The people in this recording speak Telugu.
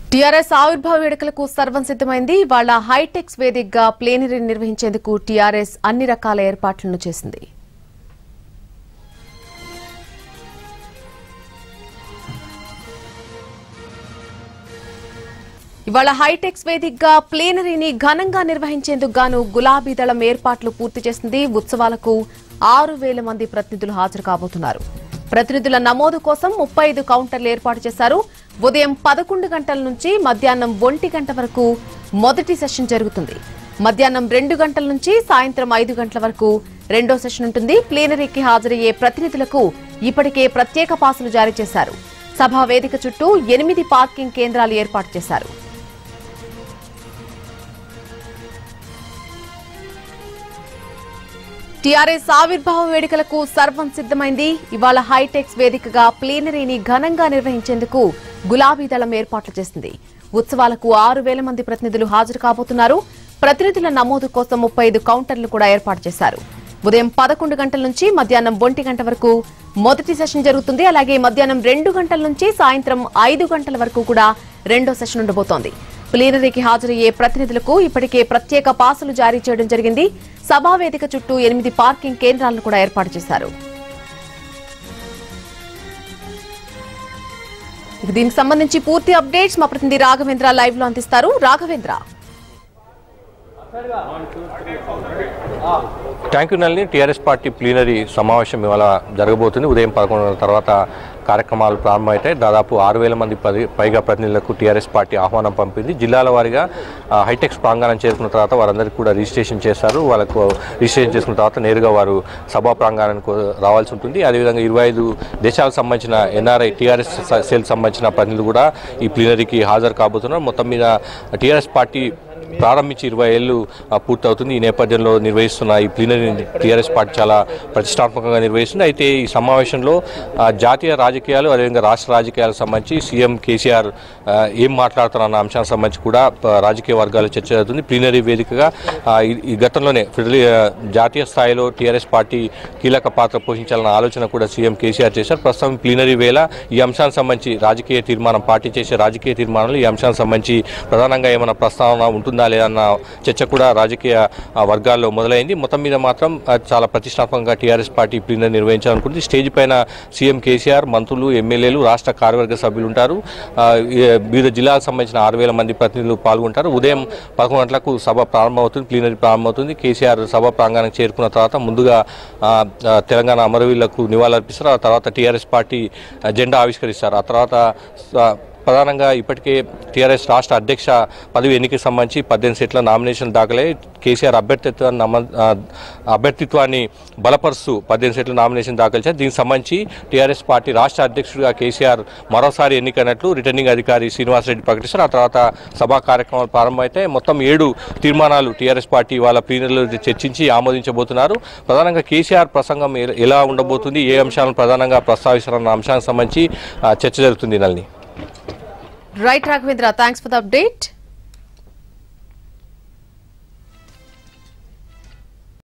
టీఆర్ఎస్ ఆవిర్భావ వేడుకలకు సర్వం సిద్దమైంది వాళ్ళ హైటెక్స్ వేదికగా ప్లేనరీ నిర్వహించేందుకు టీఆర్ఎస్ అన్ని రకాల ఏర్పాట్లను చేసింది ఇవాళ హైటెక్స్ వేదికగా ప్లేనరీని ఘనంగా నిర్వహించేందుకు గాను గులాబీ దళం ఏర్పాట్లు పూర్తి చేసింది ఉత్సవాలకు ఆరు వేల మంది ప్రతినిధులు హాజరు కాబోతున్నారు ప్రతినిధుల నమోదు కోసం ముప్పై ఐదు కౌంటర్లు ఏర్పాటు చేశారు ఉదయం పదకొండు గంటల నుంచి మధ్యాహ్నం ఒంటి గంట వరకు మొదటి సెషన్ జరుగుతుంది మధ్యాహ్నం రెండు గంటల నుంచి సాయంత్రం ఐదు గంటల వరకు రెండో సెషన్ ఉంటుంది ప్లేనరీకి హాజరయ్యే ప్రతినిధులకు ఇప్పటికే ప్రత్యేక పాసులు జారీ చేశారు సభా వేదిక చుట్టూ ఎనిమిది పార్కింగ్ కేంద్రాలు ఏర్పాటు చేశారు టీఆర్ఎస్ ఆవిర్భావ వేడుకలకు సర్వం సిద్దమైంది ఇవాళ హైటెక్స్ వేదికగా ప్లీనరీని ఘనంగా నిర్వహించేందుకు గులాబీ దళం ఏర్పాట్లు చేసింది ఉత్సవాలకు ఆరు వేల మంది ప్రతినిధులు హాజరు కాబోతున్నారు ప్రతినిధుల నమోదు కోసం ముప్పై ఐదు కౌంటర్లు కూడా ఏర్పాటు చేశారు ఉదయం పదకొండు గంటల నుంచి మధ్యాహ్నం ఒంటి గంట వరకు మొదటి సెషన్ జరుగుతుంది అలాగే మధ్యాహ్నం రెండు గంటల నుంచి సాయంత్రం ఐదు గంటల వరకు కూడా రెండో సెషన్ ఉండబోతోంది ప్లీనరీకి హాజరయ్యే ప్రతినిధులకు ఇప్పటికే ప్రత్యేక పాసులు జారీ చేయడం జరిగింది సభా వేదిక చుట్టూ ఎనిమిది పార్కింగ్ కేంద్రాలను కూడా ఏర్పాటు చేశారు ఇక దీనికి సంబంధించి పూర్తి అప్డేట్స్ మా ప్రతినిధి రాఘవేంద్ర లైవ్ లో అందిస్తారు Raghavendra thank you Nalini TRS party plenary సమావేశం ఇవాళ జరగబోతుంది ఉదయం పదకొండు గంటల తర్వాత కార్యక్రమాలు ప్రారంభమవుతాయి దాదాపు ఆరు వేల మంది పది పైగా ప్రతినిధులకు టీఆర్ఎస్ పార్టీ ఆహ్వానం పంపింది జిల్లాల వారీగా ఆ, హైటెక్స్ ప్రాంగణం చేరుకున్న తర్వాత వారందరికీ కూడా రిజిస్ట్రేషన్ చేస్తారు వాళ్ళకు రిజిస్ట్రేషన్ చేసుకున్న తర్వాత నేరుగా వారు సభా ప్రాంగణానికి రావాల్సి ఉంటుంది అదేవిధంగా ఇరవై ఐదు దేశాలకు సంబంధించిన ఎన్ఆర్ఐ టీఆర్ఎస్ సెల్ సంబంధించిన ప్రతినిధులు కూడా ఈ ప్లీనరీకి హాజరు కాబోతున్నారు మొత్తం మీద టీఆర్ఎస్ పార్టీ ప్రారంభించి ఇరవై ఏళ్ళు ఆ, పూర్తవుతుంది ఈ నేపథ్యంలో నిర్వహిస్తున్న ఈ ప్లీనరీ టీఆర్ఎస్ పార్టీ చాలా ప్రతిష్టాత్మకంగా నిర్వహిస్తుంది అయితే ఈ సమావేశంలో ఆ, జాతీయ రాజకీయాలు అదేవిధంగా రాష్ట్ర రాజకీయాలకు సంబంధించి సీఎం కేసీఆర్ ఆ, ఏం మాట్లాడుతున్న అంశానికి సంబంధించి కూడా ఆ, రాజకీయ వర్గాలు చర్చ జరుగుతుంది ప్లీనరీ వేదికగా ఆ, ఈ- ఈ గతంలోనే ఫెడరల్ ఆ, జాతీయ స్థాయిలో టీఆర్ఎస్ పార్టీ కీలక పాత్ర పోషించాలన్న ఆలోచన కూడా సీఎం కేసీఆర్ చేశారు ప్రస్తుతం ప్లీనరీ వేళ ఈ అంశానికి సంబంధించి రాజకీయ తీర్మానం పార్టీ చేసే రాజకీయ తీర్మానాలు ఈ అంశానికి సంబంధించి ప్రధానంగా ఏమైనా ప్రస్తావన ఉంటుందా లేదన్న చర్చ కూడా రాజకీయ ఆ, వర్గాల్లో మొదలైంది మొత్తం మీద మాత్రం ఆ, చాలా ప్రతిష్టాత్మకంగా టీఆర్ఎస్ పార్టీ ప్లీనరీ నిర్వహించాలనుకుంటుంది స్టేజ్ పైన సీఎం కేసీఆర్ మంత్రులు ఎమ్మెల్యేలు రాష్ట్ర కార్యవర్గ సభ్యులు ఉంటారు ఆ, ఈ- వివిధ జిల్లాలకు సంబంధించిన ఆరు వేల మంది ప్రతినిధులు పాల్గొంటారు ఉదయం పదకొండు గంటలకు సభ ప్రారంభమవుతుంది ప్లీనరీ ప్రారంభమవుతుంది కేసీఆర్ సభ ప్రాంగణానికి చేరుకున్న తర్వాత ముందుగా ఆ, ఆ, తెలంగాణ అమరవీరులకు నివాళులర్పిస్తారు ఆ తర్వాత టీఆర్ఎస్ పార్టీ ఆ, జెండా ఆవిష్కరిస్తారు ఆ తర్వాత ఆ, ప్రధానంగా ఇప్పటికే టీఆర్ఎస్ రాష్ట్ర అధ్యక్ష పదవి ఎన్నికకి సంబంధించి పద్దెనిమిది సీట్ల నామినేషన్ దాఖలై కేసీఆర్ అభ్యర్థిత్వాన్ని నమ ఆ, అభ్యర్థిత్వాన్ని బలపరుస్తూ పద్దెనిమిది సీట్ల నామినేషన్ దాఖలు చేశారు దీనికి సంబంధించి టీఆర్ఎస్ పార్టీ రాష్ట్ర అధ్యక్షుడిగా కేసీఆర్ మరోసారి ఎన్నికైనట్లు రిటర్నింగ్ అధికారి శ్రీనివాసరెడ్డి ప్రకటిస్తారు ఆ తర్వాత సభా కార్యక్రమాలు ప్రారంభమైతే మొత్తం ఏడు తీర్మానాలు టీఆర్ఎస్ పార్టీ వాళ్ళ ప్లీనర్లో చర్చించి ఆమోదించబోతున్నారు ప్రధానంగా కేసీఆర్ ప్రసంగం ఎ- ఎలా ఉండబోతుంది ఏ అంశాలను ప్రధానంగా ప్రస్తావిస్తారన్న అంశానికి సంబంధించి ఆ, చర్చ జరుగుతుంది Nalini right Raghavendra thanks for the update